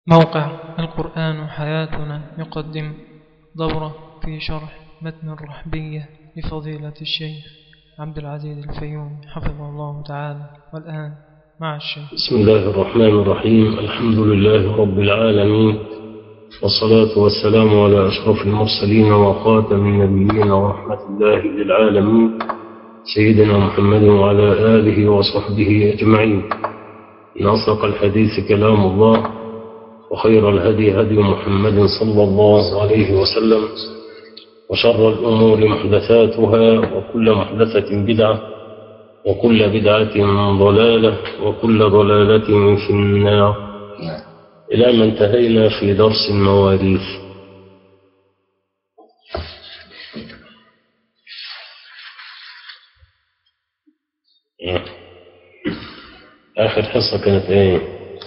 موقع القرآن حياتنا يقدم دورة في شرح متن الرحبية لفضيلة الشيخ عبد العزيز الفيوم حفظه الله تعالى والآن مع الشيخ بسم الله الرحمن الرحيم الحمد لله رب العالمين والصلاة والسلام على أشرف المرسلين وخاتم النبيين ورحمة الله للعالمين سيدنا محمد وعلى آله وصحبه أجمعين إن أصدق الحديث كلام الله وخير الهدي هدي محمد صلى الله عليه وسلم وشر الأمور محدثاتها وكل محدثة بدعة وكل بدعة ضلالة وكل ضلالة في النار إلى ما انتهينا في درس المواريث آخر حصة كانت إيه؟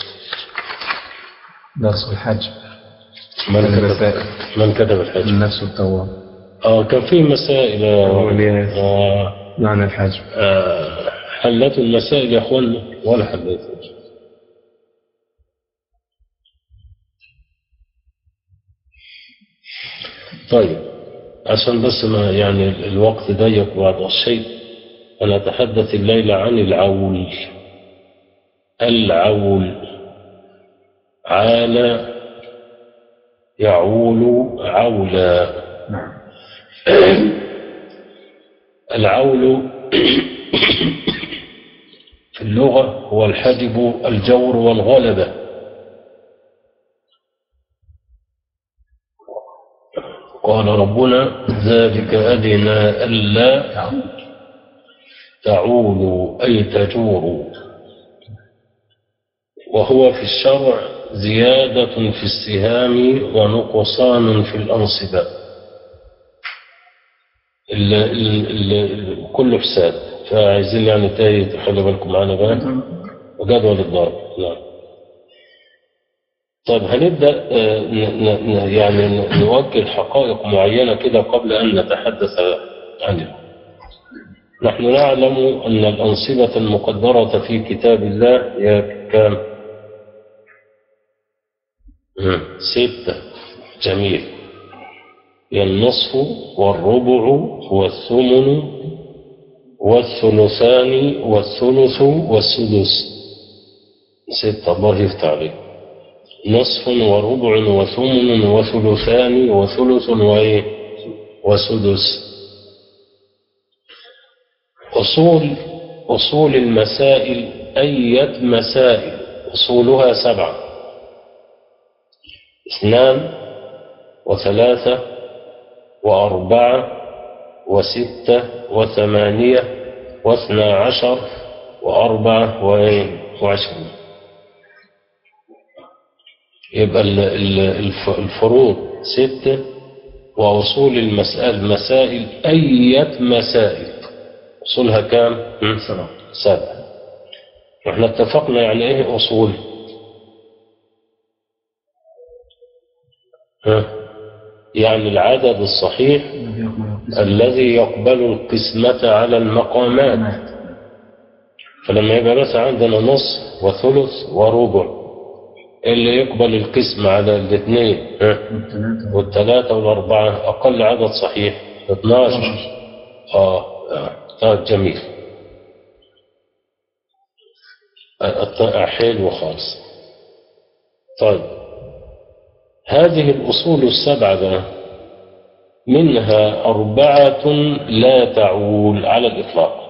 درس الحج من كتب, المسائل من كتب الحج؟ النفس التواب آه كان في مسائل أولياء. آه معنى الحج آه حلت المسائل يا أخوانا ولا حلت طيب عشان بس ما يعني الوقت ضيق بعض الشيء أنا أتحدث الليلة عن العول العول عال يعول عولا العول في اللغة هو الحجب الجور والغلبة قال ربنا ذلك أدنى ألا تعولوا أي تجوروا وهو في الشرع زيادة في السهام ونقصان في الأنصبة ال ال ال كله فساد فعايزين يعني تاي تخلوا بالكم معانا بقى وجدول الضرب نعم طيب هنبدأ آه، ن- ن- ن- يعني ن- نوجه حقائق معينة كده قبل أن نتحدث عنها نحن نعلم أن الأنصبة المقدرة في كتاب الله هي كام؟ مم. ستة جميل هي النصف والربع والثمن والثلثان والثلث والسدس ستة الله يفتح عليك نصف وربع وثمن وثلثان وثلث وإيه وسدس أصول أصول المسائل أية مسائل أصولها سبعة اثنان وثلاثة وأربعة وستة وثمانية واثنى عشر وأربعة وإيه؟ وعشرين يبقى ال- ال- الف- الفروض ستة وأصول المسائل مسائل أية مسائل أصولها كام؟ هم؟ سبعة سبعة احنا اتفقنا يعني ايه أصول ها؟ يعني العدد الصحيح الذي يقبل القسمة على المقامات فلما يبقى مثلا عندنا نص وثلث وربع اللي يقبل القسم على الاثنين ها؟ والثلاثة والأربعة أقل عدد صحيح 12 آه آه طيب جميل آه، حلو خالص طيب هذه الأصول السبعة بقى منها أربعة لا تعول على الإطلاق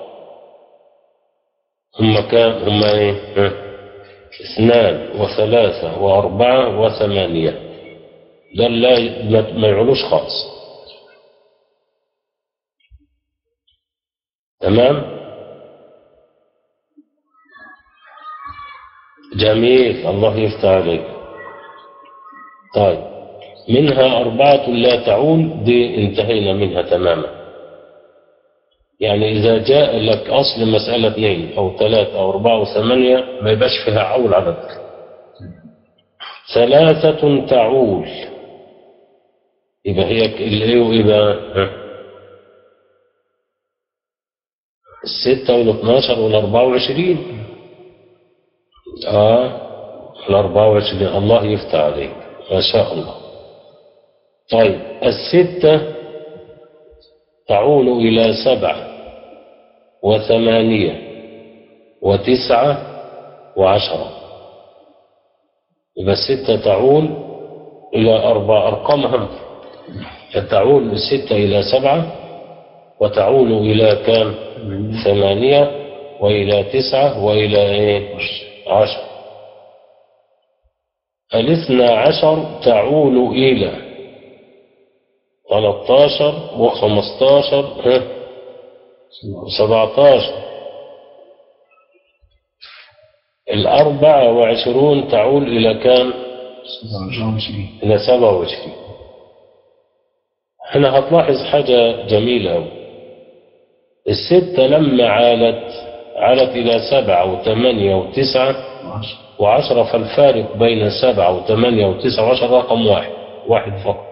هم كام هم إيه ها؟ اثنان وثلاثة وأربعة وثمانية ده لا ما- ما يعلوش خالص تمام جميل الله يفتح عليك طيب منها أربعة لا تعول دي انتهينا منها تماما يعني إذا جاء لك أصل مسألة اثنين أو ثلاثة أو أربعة أو ثمانية ما يبقاش فيها عول على ذلك ثلاثة تعول يبقى هي الإيه وإيه بقى ها؟ الستة والاثناشر والأربعة وعشرين آه الأربعة وعشرين الله يفتح عليك ما شاء الله طيب الستة تعول إلى سبعة وثمانية وتسعة وعشرة يبقى الستة تعول إلى أربع أرقام هم فتعول الستة إلى سبعة وتعول إلى كام ثمانية وإلى تسعة وإلى إيه عشر الاثنى عشر تعول إلى 13 و15 ها 17 الأربعة وعشرون تعول إلى كام إلى سبعة وعشرين هنا هتلاحظ حاجة جميلة أوي الستة لما عالت عالت إلى سبعة وثمانية وتسعة وعشرة فالفارق بين سبعة وثمانية وتسعة وعشرة رقم واحد واحد فقط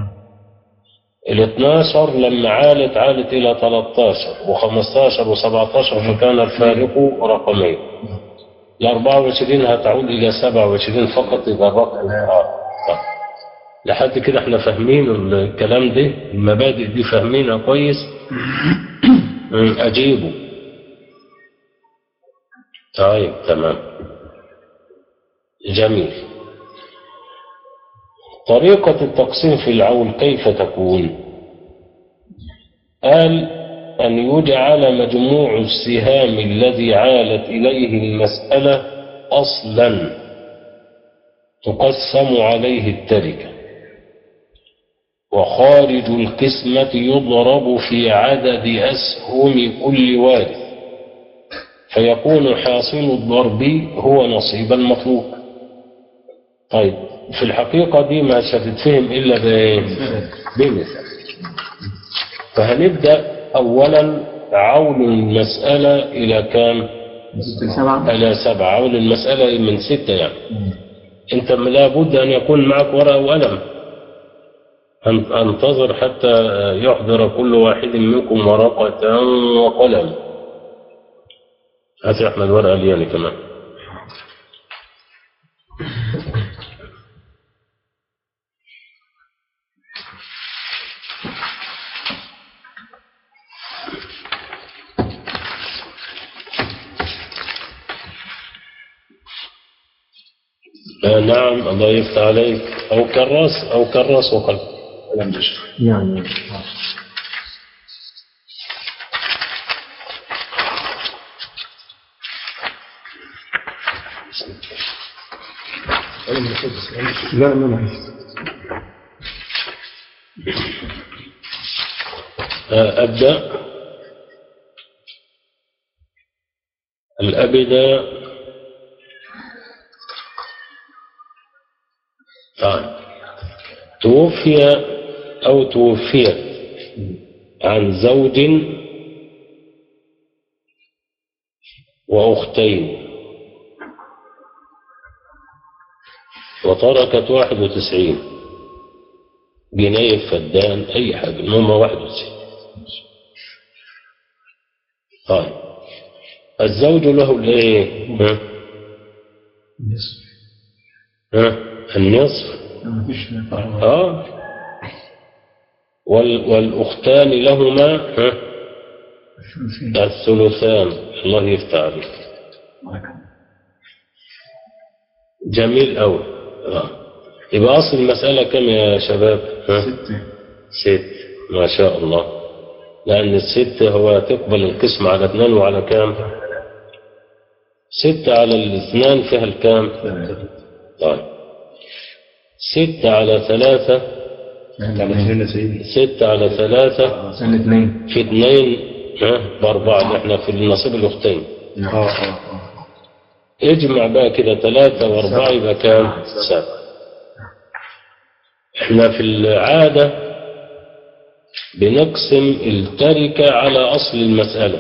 الاثناشر لما عالت عالت إلى 13 وخمستاشر وسبعتاشر فكان الفارق رقمين الأربعة وعشرين هتعود إلى سبعة وعشرين فقط إذا الرقم آه. طيب. لحد كده احنا فاهمين الكلام ده المبادئ دي فاهمينها كويس أجيبه طيب تمام جميل طريقة التقسيم في العول كيف تكون قال أن يجعل مجموع السهام الذي عالت إليه المسألة أصلا تقسم عليه التركة وخارج القسمة يضرب في عدد أسهم كل وارث فيكون حاصل الضرب هو نصيب المطلوب طيب في الحقيقة دي ما ستتفهم إلا بمثال فهنبدأ أولا عول المسألة إلى كام سبعة إلى سبعة عول المسألة من ستة يعني أنت لابد أن يكون معك ورقة وقلم أن- أنتظر حتى يحضر كل واحد منكم ورقة وقلم هات يا أحمد ورقة لي يعني كمان آه نعم الله يفتح عليك أو كراس أو كراس وقلم يعني لا لا لا آه، أبدأ الأبدة طيب توفي أو توفيت عن زوج وأختين وتركت واحد وتسعين جنيه فدان أي حاجة المهم واحد وتسعين طيب الزوج له الايه ها؟ ها؟ النصف اه وال والاختان لهما ها؟ الثلثان الله يفتح عليك جميل أوي آه. يبقى أصل المسألة كم يا شباب ها؟ ستة ست ما شاء الله لأن الست هو تقبل القسم على اثنان وعلى كام ستة على الاثنان فيها الكام طيب ستة على ثلاثة ستة على ثلاثة سنة اثنين في اثنين ها بأربعة اللي احنا في النصيب الأختين اه اه اجمع بقى كده ثلاثة وأربعة يبقى كام سبعة احنا في العادة بنقسم التركة على أصل المسألة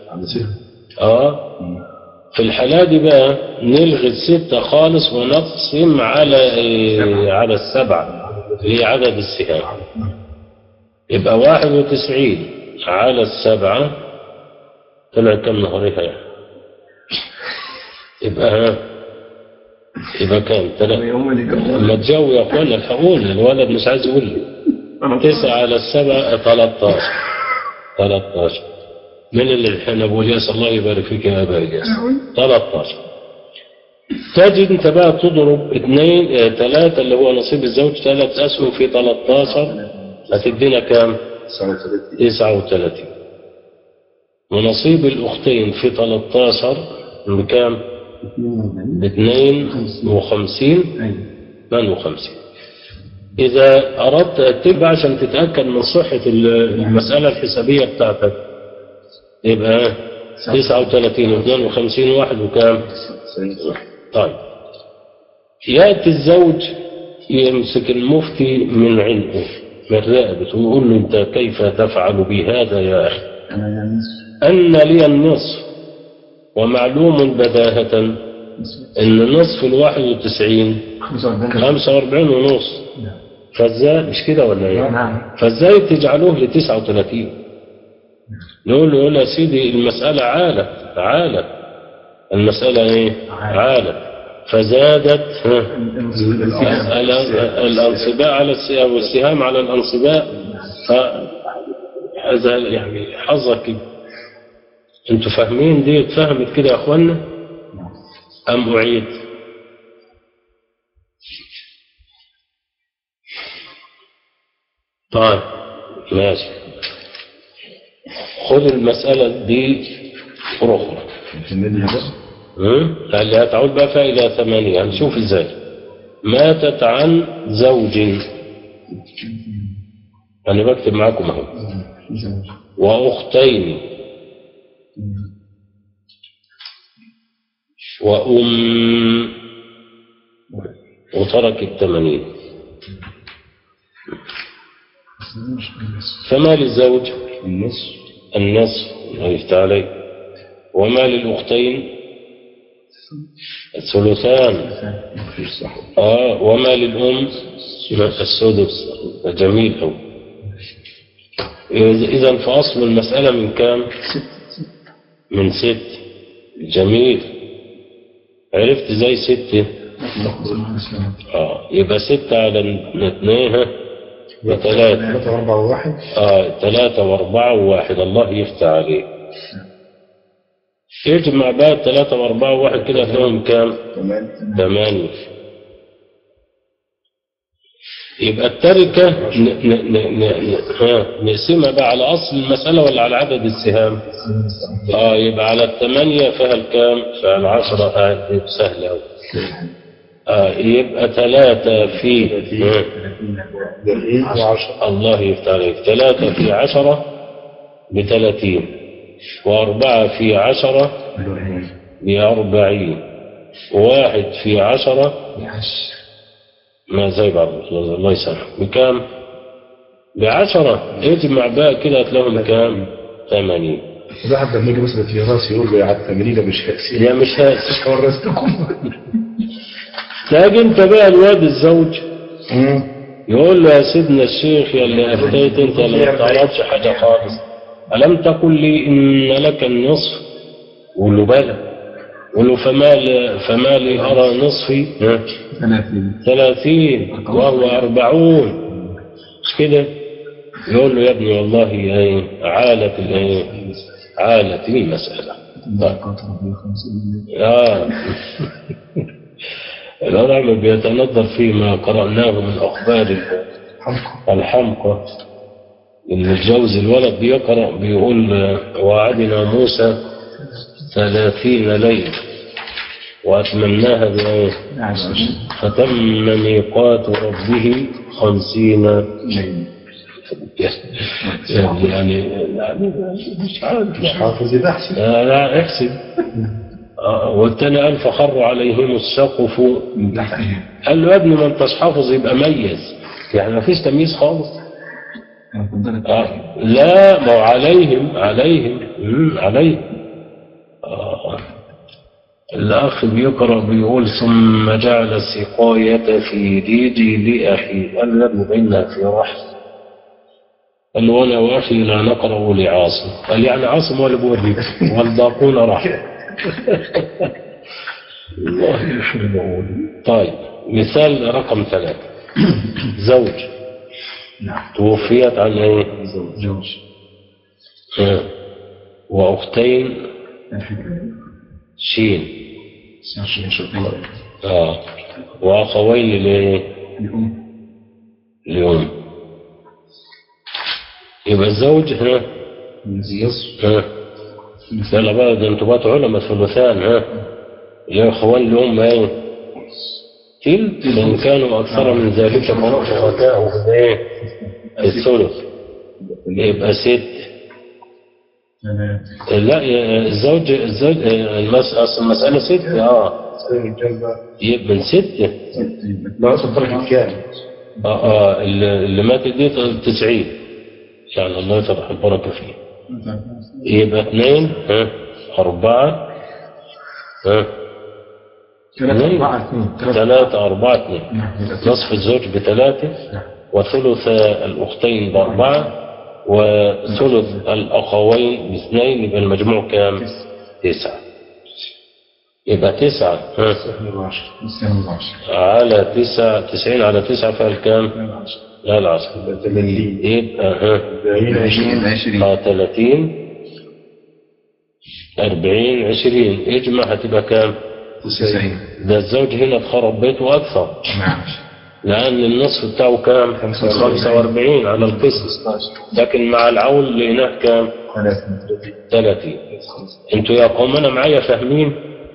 اه في الحالة دي بقى نلغي الستة خالص ونقسم على إيه على السبعة اللي هي عدد السهام يبقى واحد وتسعين على السبعة طلع كم نهارها يعني يبقى ها يبقى كام ثلاثة هم اللي جابوا لما تجاوب يا اخوانا الحقول الولد مش عايز يقول لي تسعة على السبع 13 13 من اللي الحين ابو الياس الله يبارك فيك يا ابا الياس 13 تجد انت بقى تضرب اثنين اه ثلاثة اللي هو نصيب الزوج ثلاث اسهم في 13 هتدينا كام؟ 39 ونصيب الاختين في 13 بكام؟ ب 52 52 إذا أردت تبقى عشان تتأكد من صحة المسألة الحسابية بتاعتك يبقى 39 و 52 واحد وكام؟ طيب يأتي الزوج يمسك المفتي من عنقه من رقبته ويقول له أنت كيف تفعل بهذا يا أخي؟ أن لي النصف ومعلوم بداهة أن نصف الواحد وتسعين خمسة واربعين ونص فازاي مش كده ولا ايه نعم فازاي تجعلوه ل 39 نقول له يقول يا سيدي المسألة عالة عالة المسألة ايه عالة فزادت ها، ال- الانصباء على السهام والسهام على الانصباء فهذا يعني حظك كده. انتوا فاهمين دي اتفهمت كده يا اخوانا ام اعيد طيب ماشي خذ المسألة دي أخرى هم؟ اللي هتعود بقى فيها إلى ثمانية هنشوف إزاي ماتت عن زوج أنا بكتب معاكم أهو وأختين وأم وترك الثمانين فما للزوج النصف النصف الله يفتح عليك وما للأختين الثلثان صح آه وما للأم السدس جميل أوي إذا فأصل المسألة من كام؟ من ست جميل عرفت زي ستة آه يبقى ستة على اثنين ها وثلاثة ثلاثة وأربعة وواحد آه ثلاثة وأربعة وواحد الله يفتح عليك اجمع بقى ثلاثة وأربعة وواحد كده هتلاقيهم كام؟ تمام ثمانية يبقى التركة ن- ن- ن- ن- ها، نقسمها بقى على أصل المسألة ولا على عدد السهام؟ اه يبقى على الثمانية فيها الكام؟ فيها العشرة آه سهلة أوي. آه يبقى ثلاثة في ها، دقيقة وعشرة الله يفتح عليك ثلاثة في عشرة بثلاثين وأربعة في عشرة بأربعين واحد في عشرة ما زي بعض الله يسامحك بكام؟ بعشرة اجمع بقى كده هتلاقيهم كام؟ ثمانين الواحد لما يجي مثلا في راسي يقول له يا على التمرين مش هأسي يا مش هاسس ورثتكم تلاقي انت بقى الواد الزوج يقول له يا سيدنا الشيخ يا اللي افتيت انت اللي ما تعرفش حاجه خالص الم تقل لي ان لك النصف قول له بلى قول له فما ل- فما لي ارى نصفي ها؟ ثلاثين وهو أربعون مش كده يقول له يا ابني والله ايه عالت الايه عالت المسألة طيب. آه الأرعم بيتنظر فيما قرأناه من أخبار الحمقى إن الجوز الولد بيقرأ بيقول آه، وعدنا موسى ثلاثين ليلة وأتممناها بإيه؟ فتم ميقات ربه خمسين يعني يعني مش عارف مش حافظ يبقى احسن آه، لا احسب آه، والتاني قال فخر عليهم السقف قال له يا ابني ما انتش حافظ يبقى ميز يعني ما فيش تمييز خالص آه. لا ما هو عليهم عليهم مم، عليهم آه. الأخ بيقرأ بيقول ثم جعل السقاية في ديدي لأخي قال له يا ابني بينها في رحم قال له وأنا وأخي لا نقرأ لعاصم قال يعني عاصم ولا بوري والباقون رحم والله شو بقول طيب مثال رقم ثلاثة زوج نعم توفيت عن ايه؟ زوج ها. واختين شين اه واخوين لايه؟ لأم يبقى الزوج ها ها يلا بقى ده انتوا بقى علماء ثلثان ها يا اخوان لأم ايه تلت فإن كانوا أكثر من ذلك فهم شركاء في ايه الثلث يبقى ست لا يا- الزوج الزوج المس... أصل المسألة ست اه يبقى من ستة لا أصل الدرجة الكامل اه اه اللي اللي ماتت دي 90 يعني الله يفتح البركة فيه يبقى اثنين ها أربعة ها ثلاثة أربعة اثنين ثلاثة ثلاثة أربعة اثنين نعم نصف الزوج بثلاثة وثلث الأختين بأربعة وثلث الأخوين باثنين يبقى المجموع كام؟ تسعة يبقى تسعة ها السنة عشر على تسعة تسعين على تسعة فيها الكام؟ لا العشر ثمانين يبقى ها أربعين عشرين عشرين اه 30 40 20 اجمع هتبقى كام؟ تسعين ده الزوج هنا اتخرب بيته أكثر نعم لأن النصف بتاعه كام؟ 45 على القسط لكن مع العول لقيناه كام؟ ثلاثة 30 انتوا يا قوم أنا معايا فاهمين؟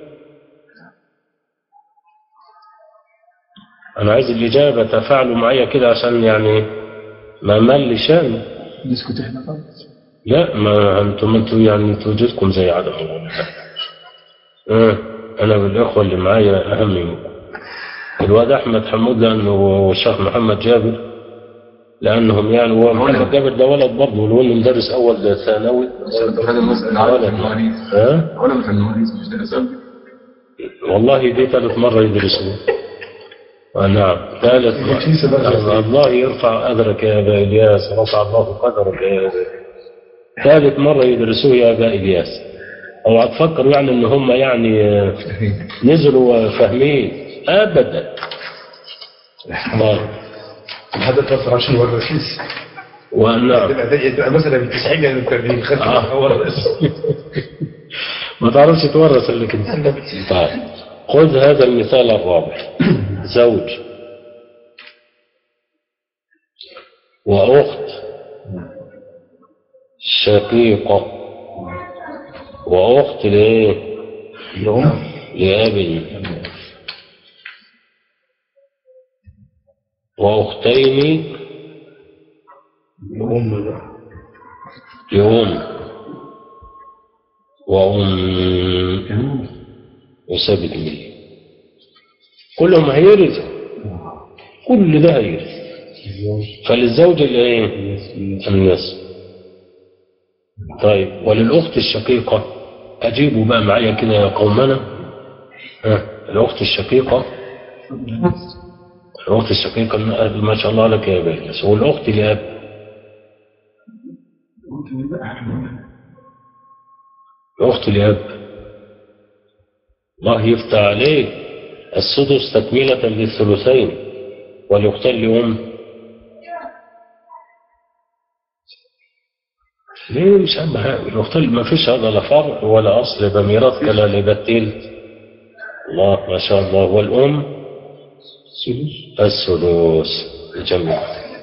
أنا عايز الإجابة تفاعلوا معايا كده عشان يعني ما مل شأن نسكت احنا خالص لا ما انتم انتم يعني انتوا وجودكم زي عدم الوجود. اه انا بالاخوه اللي معايا اهم منكم الواد احمد حمود لانه والشيخ محمد جابر لانهم يعني هو محمد جابر ده ولد برضه ولو انه مدرس اول ثانوي هذا المسألة عارف ولد المواريث ها ولا في المواريث مش درس والله دي ثالث مره يدرسوه آه نعم ثالث في سبب مرة الله يرفع أجرك يا أبا إلياس رفع الله قدرك يا أبا ثالث مرة يدرسوه يا أبا إلياس أو تفكروا يعني إن هم يعني آه، نزلوا فاهمين أبدا طيب. هذا تصل عشان ورا الكيس ونعم تبقى تبقى مثلا بالتسعين يعني التربية خدت آه. ورا الراس ما تعرفش تورث اللي كنت طيب خذ هذا المثال الرابع زوج وأخت شقيقة وأخت لإيه؟ الأم لأب وأختين الأم ده لأم وأم وثابت مية كلهم هيرثوا كل ده هيرث فللزوج الايه النصف طيب وللأخت الشقيقة أجيبوا بقى معايا كده يا قومنا ها الأخت الشقيقة الأخت الشقيقة ما شاء الله لك يا بيلس والأخت لأب الأخت لأب الله يفتح عليك السدس تكملة للثلثين والأختين لأم ليه مش أهم حاجة الأختين ما فيش هذا لا فرع ولا أصل يبقى ميراث كلا ليبقى التلت الله ما شاء الله والأم الثلث جميل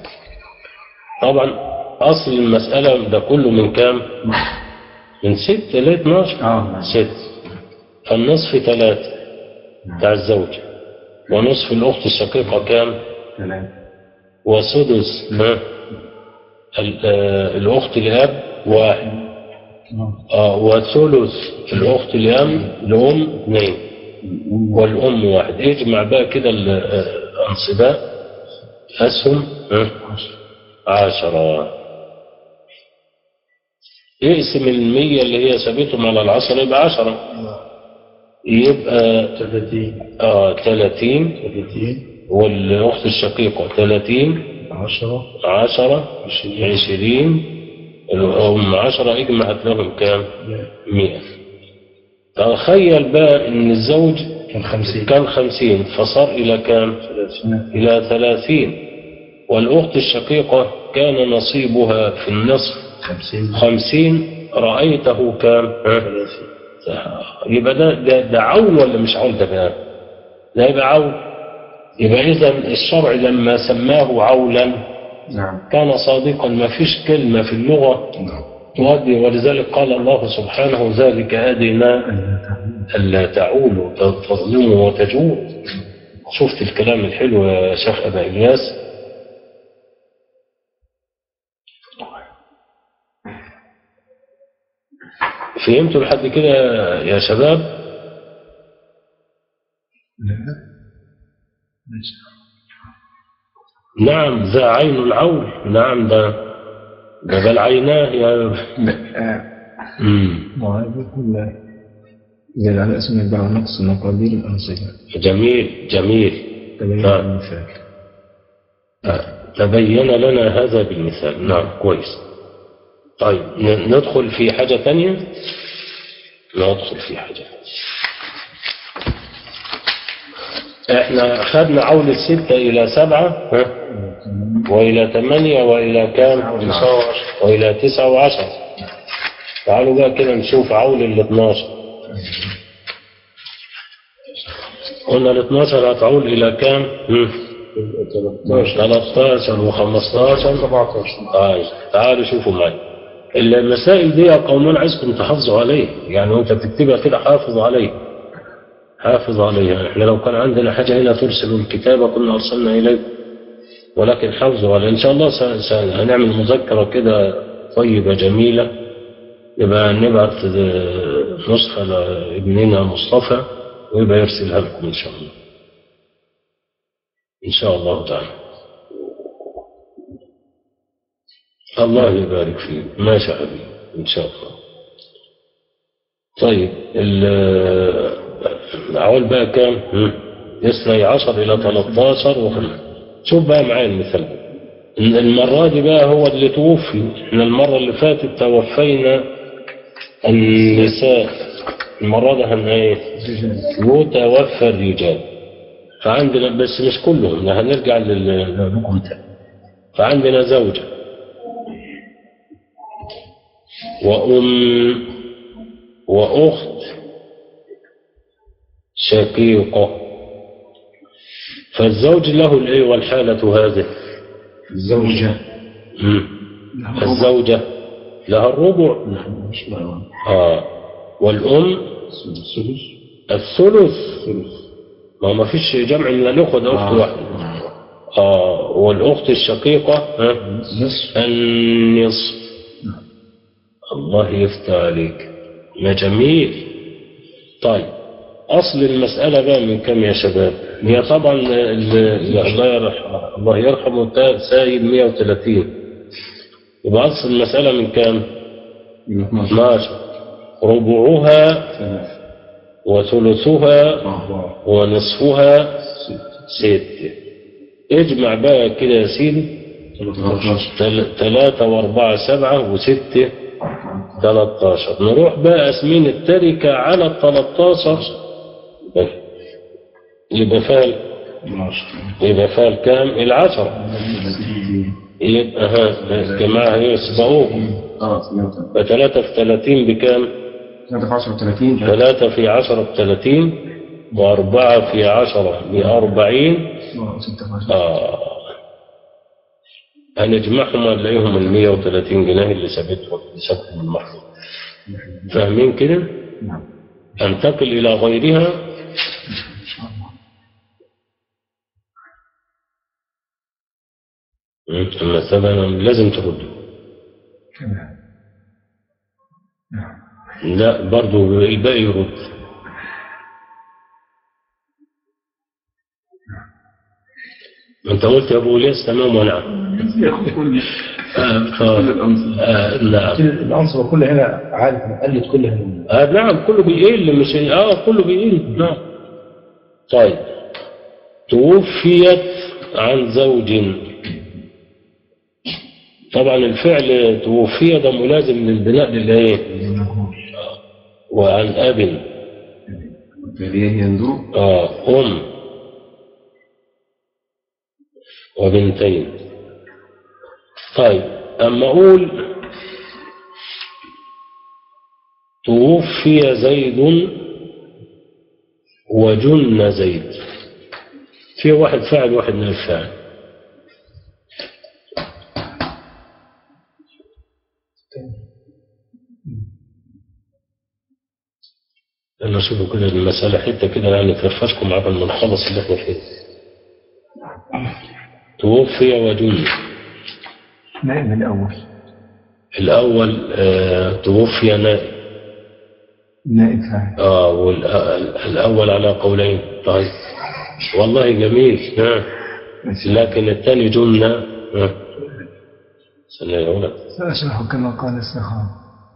طبعا أصل المسألة ده كله من كام؟ من ست ل 12 اه ست فالنصف ثلاثة بتاع الزوج ونصف الأخت الشقيقة كام؟ ثلاثة وسدس ها ال- آه، الأخت لأب واحد آه وثلث الأخت لأم لأم اثنين والأم واحد اجمع بقى كده ال- آه، الأنصباء أسهم ها عشرة اقسم المية اللي هي سابتهم على العشرة يبقى عشرة يبقى ثلاثين آه 30 ثلاثين والأخت الشقيقة 30 عشرة 10 20 الأم 10 اجمع هتلاقيهم كام؟ 100 تخيل بقى إن الزوج كان خمسين كان خمسين فصار إلى كام إلى ثلاثين والأخت الشقيقة كان نصيبها في النصف خمسين خمسين رأيته كام ها؟ ثلاثين يبقى ده, ده, ده عول ولا مش عول ده بقى ده يبقى عول يبقى إذا الشرع لما سماه عولا نعم كان صادقا ما فيش كلمة في اللغة نعم تؤدي ولذلك قال الله سبحانه ذلك أدنى ألا تعولوا تظلموا وتجوروا شفت الكلام الحلو يا شيخ أبا إلياس فهمتوا لحد كده يا شباب نعم ذا عين العول نعم ده ده بل عيناه يا مم. وهذا زي على اسم يتبع نقص مقادير الأنصية جميل جميل تبين نعم. المثال تبين لنا هذا بالمثال نعم كويس طيب ن- ندخل في حاجة تانية ندخل في حاجة تانية. احنا خدنا عول الستة إلى سبعة ها؟ وإلى ثمانية وإلى كام وإلى تسعة وعشرة تعالوا بقى كده نشوف عول ال 12 قلنا ال 12 هتعول إلى كام؟ هم؟ 13 و15 17 طيب تعالوا شوفوا معي المسائل دي يا قومان عايزكم تحافظوا عليها يعني وانت بتكتبها كده حافظ عليها حافظ عليها احنا لو كان عندنا حاجة هنا ترسلوا الكتابة كنا أرسلنا إليكم ولكن حافظوا عليها إن شاء الله س- س- هنعمل مذكرة كده طيبة جميلة يبقى نبعت آه، نسخة لابننا مصطفى ويبقى يرسلها لكم إن شاء الله إن شاء الله تعالى الله يبارك فيك ماشي يا حبيبي إن شاء الله طيب ال- العوال بقى كام؟ هم؟ اثني عشر إلى 13 وخمسة شوف بقى معايا المثال ده. إن المرة دي بقى هو اللي توفي احنا المرة اللي فاتت توفينا النساء المرة دي هن ايه؟ يتوفى الرجال فعندنا بس مش كلهم ده هنرجع لل- لكم تاني فعندنا زوجة وأم وأخت شقيقة فالزوج له الإيه والحالة هذه الزوجة مم. الزوجة لها الربع مش لا آه والأم السدس الثلث الثلث ما ما فيش جمع من الأخوة ده أخت واحدة آه والأخت الشقيقة ها نصف النصف الله يفتح عليك ما جميل طيب أصل المسألة بقى من كم يا شباب هي طبعا ال- ال- الله يرحم الله يرحمه تا- سايب 130 يبقى أصل المسألة من كم 12 ربعها ثلاث وثلثها أربعة ونصفها ست ستة اجمع بقى كده يا سيدي 13 تل- تلاتة واربعة سبعة وستة تلاتاشر نروح بقى قاسمين التركة على التلاتاشر يبقى فال 12 يبقى فال كام العشرة يبقى ها جماعة يسبقوكم اه 130 فتلاتة في تلاتين بكام 30 ثلاثة في عشرة بثلاثين وأربعة في عشرة بأربعين 26 آه. هنجمعهم ونلاقيهم ال 130 جنيه اللي سابتهم اللي سابهم المحفوظ فاهمين كده؟ نعم انتقل إلى غيرها مم. أما ثمنا لازم ترد تمام نعم لا برضو الباقي يرد انت قلت يا ابو الياس تمام ونعم ياخذ كل آه كل آه الأنصار آه نعم العنصر كلها هنا عارف قلت كلها من آه نعم كله بيقل مش اه كله بيقل نعم طيب توفيت عن زوج طبعا الفعل توفي ده ملازم للبناء للايه وعن اب اللي هي ينظروا آه أم وبنتين طيب أما أقول توفي زيد وجن زيد في واحد فاعل واحد من الفاعل أنا أشوف كده المسألة حتة كده يعني ترفشكم عبر ما نخلص اللي احنا فيه توفي وجن نائب الأول الأول آه توفي نائب نائب فاعل آه والأول على قولين طيب والله جميل نعم لكن الثاني جنة آه. سنة الأولى سأشرح كما قال السخاوي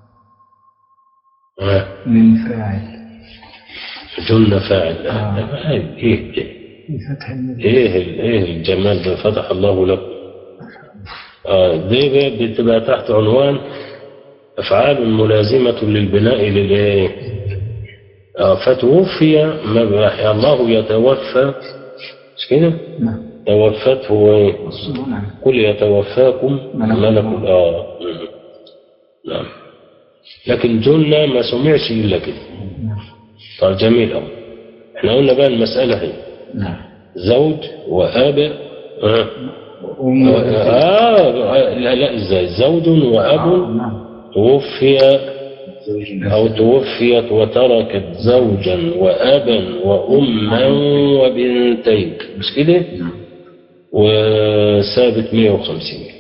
آه. من فاعل جنة فاعل آه. آه. إيه إيه بفتح المد ايه ال- ايه الجمال ده فتح الله لك آه دي بقى بتبقى تحت عنوان افعال ملازمه للبناء للايه آه فتوفي ما بقى الله يتوفى مش كده نعم توفته ايه والصدور نعم قل يتوفاكم ملك ملك الموت. اه مم. نعم لكن جنة ما سمعش الا كده نعم طيب جميل قوي احنا قلنا بقى المسألة هي نعم زوج وآب آه. أم آه لا لا ازاي زوج وأب نعم توفي أو توفيت وتركت زوجا وأبا وأما وبنتين مش كده؟ وثابت 150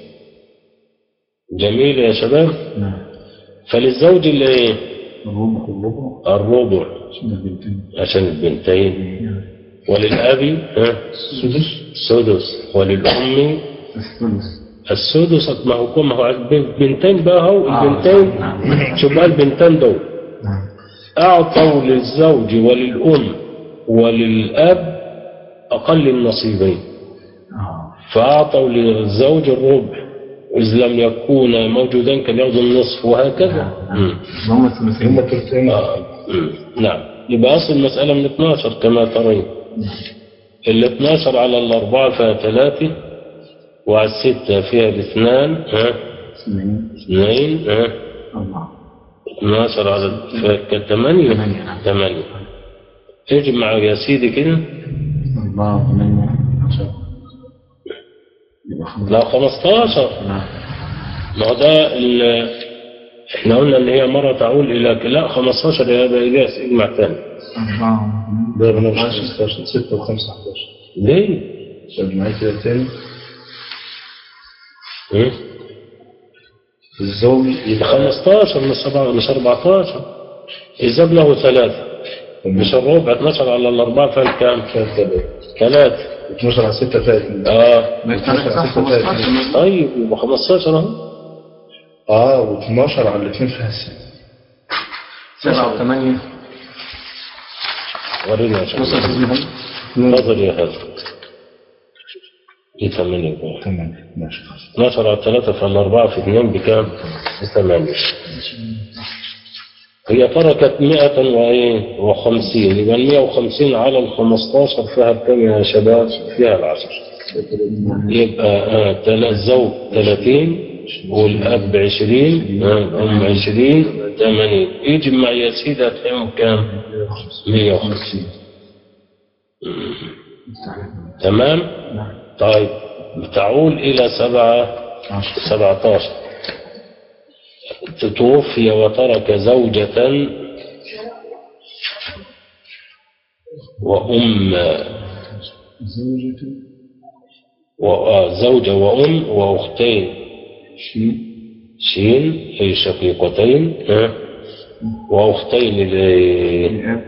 جميل يا شباب نعم فللزوج اللي ايه؟ الربع الربع الربع عشان البنتين عشان البنتين نعم وللأب ها؟ السدس السدس وللأم الثلث السدس ما هو ما هو بنتين بقى هو آه. البنتين نعم. شوف بقى البنتين دول نعم أعطوا للزوج وللأم وللأب أقل النصيبين آه فأعطوا للزوج الربع إذ لم يكونا موجودين كان ياخذوا النصف وهكذا مم. هم الثلثين هم الثلثين آه. مم. نعم يبقى أصل المسألة من 12 كما ترين ال 12 على الأربعة فيها ثلاثة وعلى الستة فيها الاثنان ها اثنين اثنين ها أربعة 12 على ثمانية ثمانية، نعم. ثمانية اجمع يا سيدي كده أربعة ثمانية عشرة يبقى خمسة لا 15 نعم ما هو ده ال- احنا قلنا ان هي مرة تعود الى لا 15 يا ابا الياس اجمع ثاني أربعة ده بنفس 15 6 و5 11 ليه؟ طب معايا كده تاني ايه؟ الزوج يبقى 15 مش سبعة- مش 14 الزوج له ثلاثة مش الربع 12 على الأربعة فين كام؟ ثلاثة 12 على 6 3 اه ما يتفرق صح 15 طيب يبقى 15 اهو اه و12 على الاثنين فيها 6 سبعة وثمانية وريني يا شباب بص يا أستاذ محمد نظر يا هذا دي ثمانية بقى. تمام ماشي خلاص 12 على 3 فالأربعة في 2 بكام؟ بثمانية هي تركت 100 وإيه؟ وخمسين يبقى ال 150 على ال 15 فيها بكام يا شباب؟ فيها العشر يبقى آه تل- الزوج 30 والأب 20 آه الأم 20 80 اجمع يا سيدي هتلاقيهم كام؟ 150 مم. تمام؟ طيب تعول إلى سبعة سبعة عشر توفي وترك زوجة وأم زوجة وزوجة وأم وأختين شيء شين أي شقيقتين ها؟ وأختين ل- لأب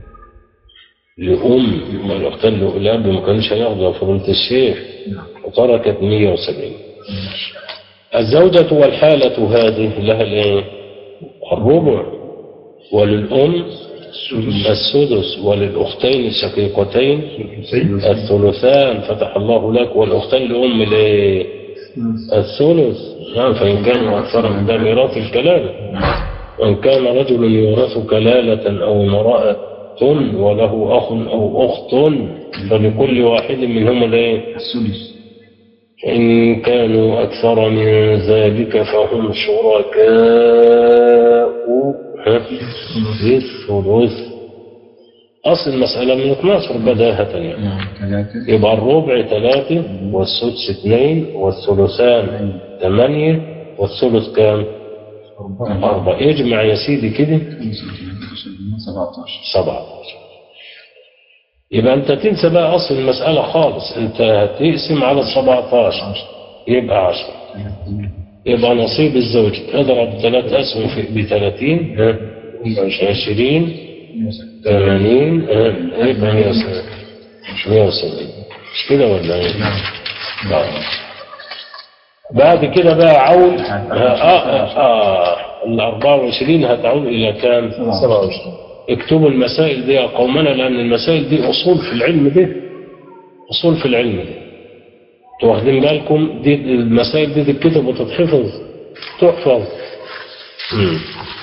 لأم والأختين لأب ما كانش هياخدوا فضيلة الشيخ نعم وتركت 170 الزوجة والحالة هذه لها الايه؟ الربع وللأم السدس وللأختين الشقيقتين الثلثان فتح الله لك والأختين لأم الايه؟ الثلث نعم فإن كانوا أكثر من ده ميراث الكلالة وإن كان رجل يورث كلالة أو امرأة وله أخ أو أخت فلكل واحد منهم الإيه؟ السدس إن كانوا أكثر من ذلك فهم شركاء ها؟ في الثلث أصل المسألة من 12 بداهة يعني نعم ثلاثة يبقى الربع ثلاثة والسدس اثنين والثلثان ثمانية والثلث كام؟ أربعة أربعة اجمع يا سيدي كده خمسة سبعة عشر سبعة يبقى أنت تنسى بقى أصل المسألة خالص أنت هتقسم على السبعة عشر يبقى عشرة يبقى نصيب الزوج اضرب ثلاث أسهم في بثلاثين ها؟ عشرين ثمانين ها؟ يبقى مية وسبعين مية وسبعين مش كده ولا ايه؟ نعم بعد. بعد كده بقى عول آه آه آه ال 24 هتعود إلى كام؟ 27 اكتبوا المسائل دي يا قومنا لأن المسائل دي أصول في العلم ده أصول في العلم ده انتوا واخدين بالكم دي المسائل دي تتكتب وتتحفظ تحفظ مم.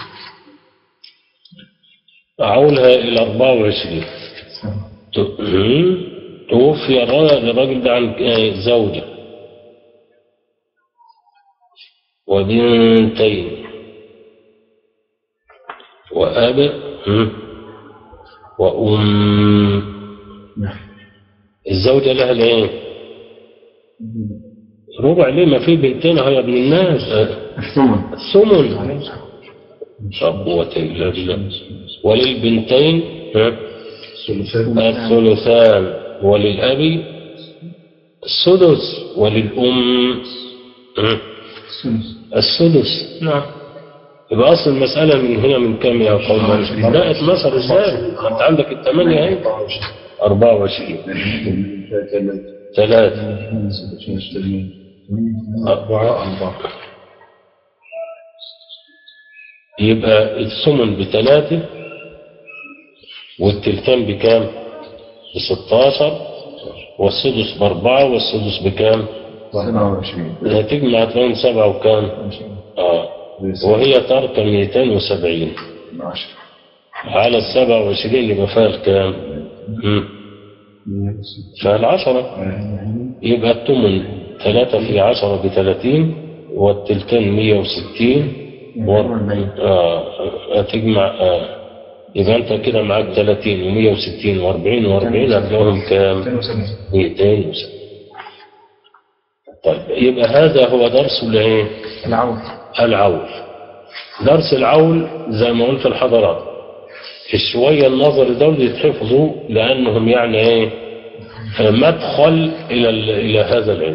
أعولها إلى 24 ت- مم. توفي الرجل الراجل ده عن آه، زوجة وبنتين وأب مم. وأم نعم الزوجة لها الايه؟ ربع ليه ما في بنتين هي ابن الناس آه، الثمن الثمن لا قوة إلا بالله وللبنتين ها؟ الثلثان الثلثان وللأب السدس وللأم ها؟ السدس السدس نعم يبقى أصل المسألة من هنا من كام يا قوم لا 12 ازاي أنت عندك الثمانية اهي 24 ثلاثة أربعة أربعة يبقى الثمن بثلاثة والتلتان بكام؟ بستاشر والسدس بأربعة والسدس بكام؟ سبعة وعشرين هتجمع هتلاقيهم سبعة وكام؟ آه وهي تركة 270 عشرة على السبعة وعشرين يبقى فيها الكام؟ مم. فيها العشرة يبقى الثمن ثلاثة في عشرة بثلاثين والتلتين مية وستين وأربعين آه هتجمع آه يبقى أنت كده معاك 30 و160 و40 و40 هتلاقيهم كام؟ 270 طيب يبقى هذا هو درس الايه؟ العود العول درس العول زي ما قلت لحضراتكم الشوية النظر دول يتحفظوا لأنهم يعني ايه مدخل إلى ال- إلى هذا العلم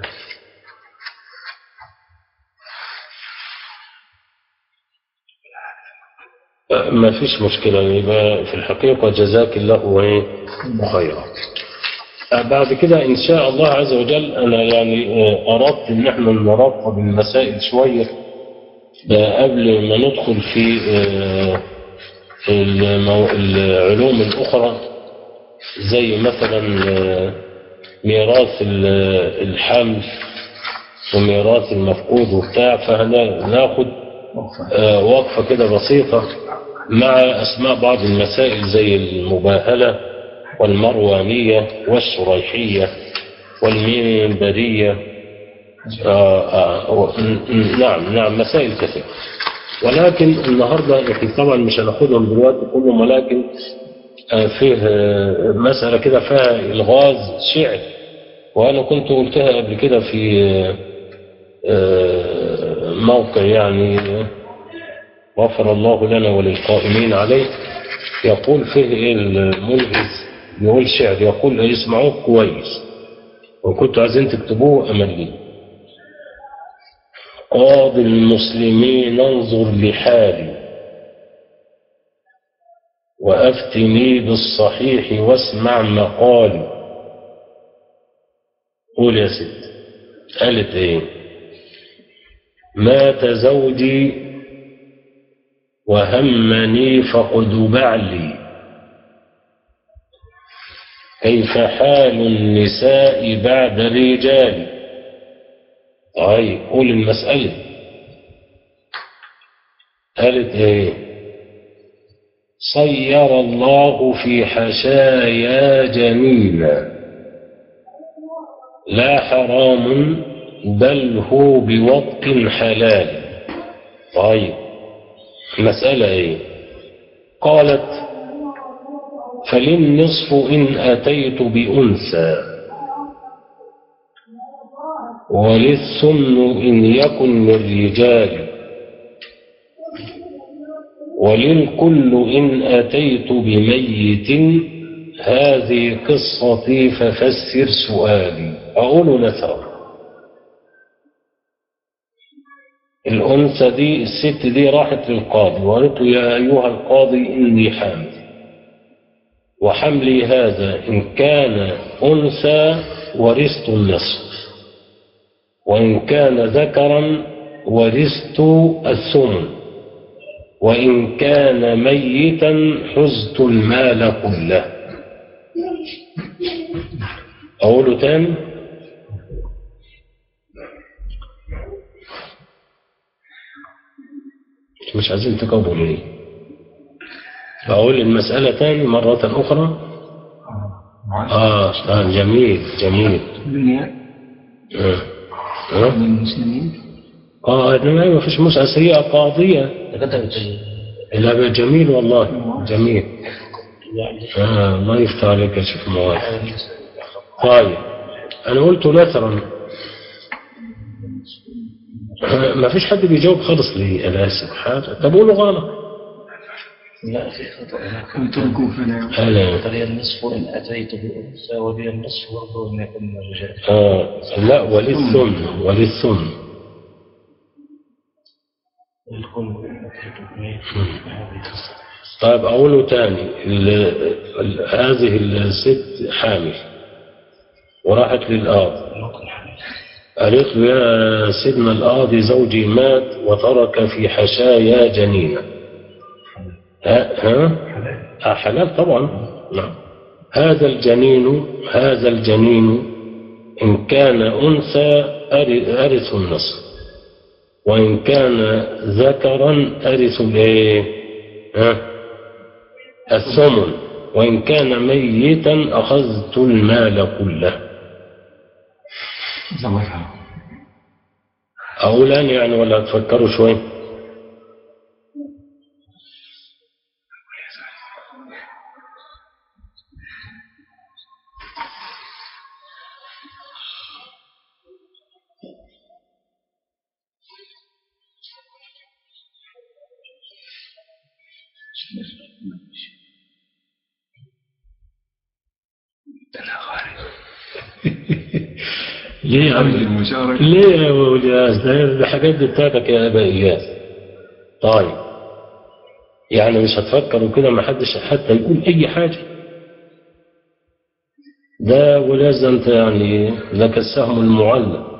أه، ما فيش مشكلة يبقى في الحقيقة جزاك الله ايه خيرا أه، بعد كده إن شاء الله عز وجل أنا يعني أه، أردت إن احنا نرتب المسائل شوية ده قبل ما ندخل في آه، المو- العلوم الأخرى زي مثلا آه، ميراث ال- الحمل وميراث المفقود وبتاع فهناخد آه، وقفة كده بسيطة مع أسماء بعض المسائل زي المباهلة والمروانية والشريحية والمنبرية آه آه و- ن- ن- نعم نعم مسائل كثيرة ولكن النهاردة احنا طبعا مش هناخدهم دلوقتي كلهم ولكن آه فيه آه مسألة كده فيها الغاز شعر وأنا كنت قلتها قبل كده في آه، آه، موقع يعني آه، غفر الله لنا وللقائمين عليه يقول فيه إيه الملغز يقول شعر يقول يسمعوه كويس وكنتوا عايزين تكتبوه أملي قاضي المسلمين انظر لحالي وأفتني بالصحيح واسمع مقالي قول يا ست قالت ايه مات زوجي وهمني فقد بعلي كيف حال النساء بعد الرجال طيب قول المسألة قالت ايه صير الله في حشايا جميلا لا حرام بل هو بوطء حلال طيب مسألة ايه قالت فللنصف إن أتيت بأنثى وللثمن إن يكن من رجال وللكل إن أتيت بميت هذه قصتي ففسر سؤالي أقول نثر الأنثى دي الست دي راحت للقاضي وقالت له يا أيها القاضي إني حامل وحملي هذا إن كان أنثى ورثت النصف وإن كان ذكرا ورثت الثمن وإن كان ميتا حزت المال كله أقوله تاني مش عايزين تقابلوا ليه أقول المسألة تاني مرة أخرى آه, آه جميل جميل الدنيا آه. آه. للمسلمين آه ما ما فيش مسألة هي قاضية كتبت لا جميل والله جميل آه الله يفتح عليك يا شيخ مواد طيب أنا قلت نثرا ما فيش حد بيجاوب خالص لي أنا آسف حاجة طب قولوا غلط لا في خطأ هناك وتركوا فلا أنا فلي النصف إن أتيت بأنثى ولي النصف برضه إن يكون من الرجال آه لا وللثمن وللثمن الكل إن أتيت بميت هذه قصة طيب أقوله تاني ال ال هذه الست حامل وراحت للقاضي ممكن حامل قالت له يا سيدنا القاضي زوجي مات وترك في حشايا جنينة ها ها آه، حلال طبعا نعم هذا الجنين هذا الجنين إن كان أنثى أر- أرث النصف وإن كان ذكرا أرث الإيه؟ ها؟ الثمن وإن كان ميتا أخذت المال كله زوجها أولا يعني ولا تفكروا شوي ليه يا عم المشاركة ليه يا ولياس ده الحاجات دي بتاعتك يا ابا اياس طيب يعني مش هتفكروا كده ما حدش حتى يقول اي حاجه ده ولياس ده انت يعني لك السهم المعلم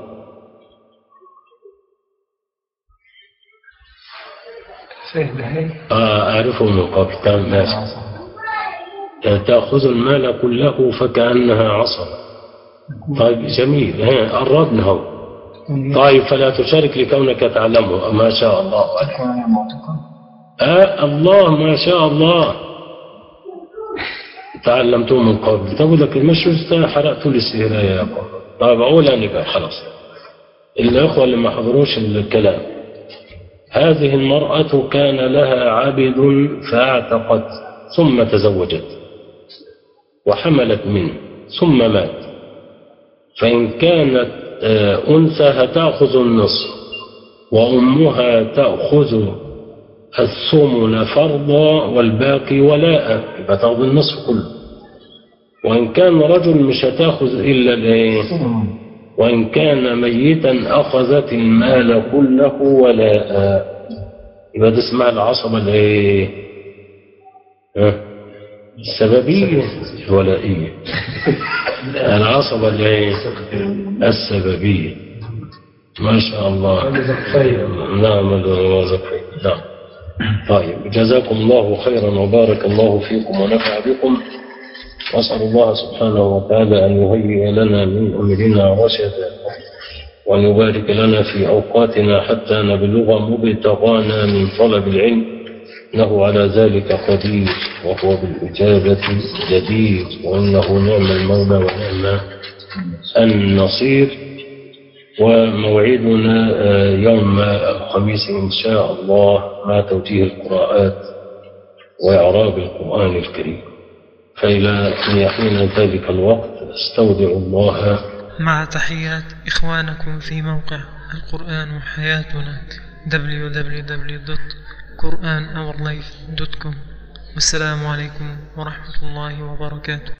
سيد هاي آه اعرفه من قبل تمام ماشي تاخذ المال كله فكانها عصا طيب جميل ها قربنا اهو طيب فلا تشارك لكونك تعلمه ما شاء الله عليك تكون معتقا آه الله ما شاء الله تعلمته من قبل تقول لك المشروع ده حرقت لي السيرة يا أبو طيب أقول أنا بقى خلاص الأخوة اللي ما حضروش الكلام هذه المرأة كان لها عبد فاعتقت ثم تزوجت وحملت منه ثم مات فإن كانت آه، أنثى هتأخذ النصف وأمها تأخذ الثمن فرضا والباقي ولاء يبقى تاخذ النصف كله وإن كان رجل مش هتاخذ إلا الإيه وإن كان ميتا أخذت المال كله ولاء يبقى ده اسمها العصبة الإيه ها؟ السببية الولائية العصبة الإيه السببية ما شاء الله نعم الوازق نعم طيب جزاكم الله خيرا وبارك الله فيكم ونفع بكم وأسأل الله سبحانه وتعالى أن يهيئ لنا من أمرنا رشدا وأن يبارك لنا في أوقاتنا حتى نبلغ مبتغانا من طلب العلم إنه على ذلك قدير وهو بالإجابة جدير وإنه نعم المولى ونعم النصير وموعدنا آه، يوم الخميس إن شاء الله مع توجيه القراءات وإعراب القرآن الكريم فإلى أن يحين ذلك الوقت استودع الله مع تحيات إخوانكم في موقع القرآن حياتنا www.quranourlife.com والسلام عليكم ورحمة الله وبركاته